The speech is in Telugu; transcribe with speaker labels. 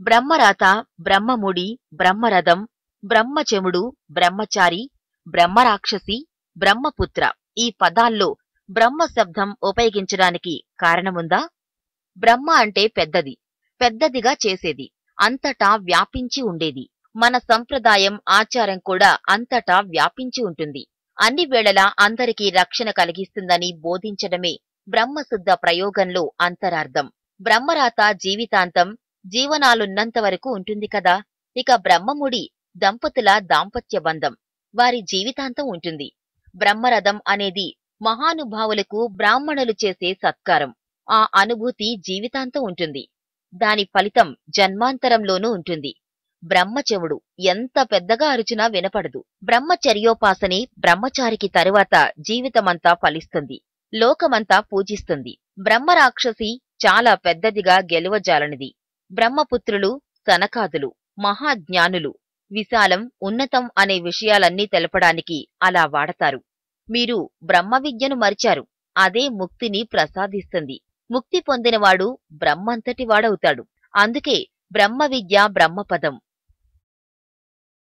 Speaker 1: బ్రహ్మరాత బ్రహ్మముడి బ్రహ్మరథం బ్రహ్మచెముడు బ్రహ్మచారి బ్రహ్మరాక్షసి బ్రహ్మపుత్ర ఈ పదాల్లో బ్రహ్మ శబ్దం ఉపయోగించడానికి కారణముందా బ్రహ్మ అంటే పెద్దది పెద్దదిగా చేసేది అంతటా వ్యాపించి ఉండేది మన సంప్రదాయం ఆచారం కూడా అంతటా వ్యాపించి ఉంటుంది అన్ని వేళలా అందరికీ రక్షణ కలిగిస్తుందని బోధించడమే బ్రహ్మశుద్ధ ప్రయోగంలో అంతరార్థం బ్రహ్మరాత జీవితాంతం జీవనాలున్నంత వరకు ఉంటుంది కదా ఇక బ్రహ్మముడి దంపతుల దాంపత్య బంధం వారి జీవితాంతం ఉంటుంది బ్రహ్మరథం అనేది మహానుభావులకు బ్రాహ్మణులు చేసే సత్కారం ఆ అనుభూతి జీవితాంతం ఉంటుంది దాని ఫలితం జన్మాంతరంలోనూ ఉంటుంది బ్రహ్మచెవుడు ఎంత పెద్దగా అరుచినా వినపడదు బ్రహ్మచర్యోపాసనే బ్రహ్మచారికి తరువాత జీవితమంతా ఫలిస్తుంది లోకమంతా పూజిస్తుంది బ్రహ్మరాక్షసి చాలా పెద్దదిగా గెలువజాలనిది బ్రహ్మపుత్రులు సనకాదులు మహాజ్ఞానులు విశాలం ఉన్నతం అనే విషయాలన్నీ తెలపడానికి అలా వాడతారు మీరు బ్రహ్మ విద్యను మరిచారు అదే ముక్తిని ప్రసాదిస్తుంది ముక్తి పొందినవాడు బ్రహ్మంతటి వాడవుతాడు అందుకే బ్రహ్మ విద్య బ్రహ్మపదం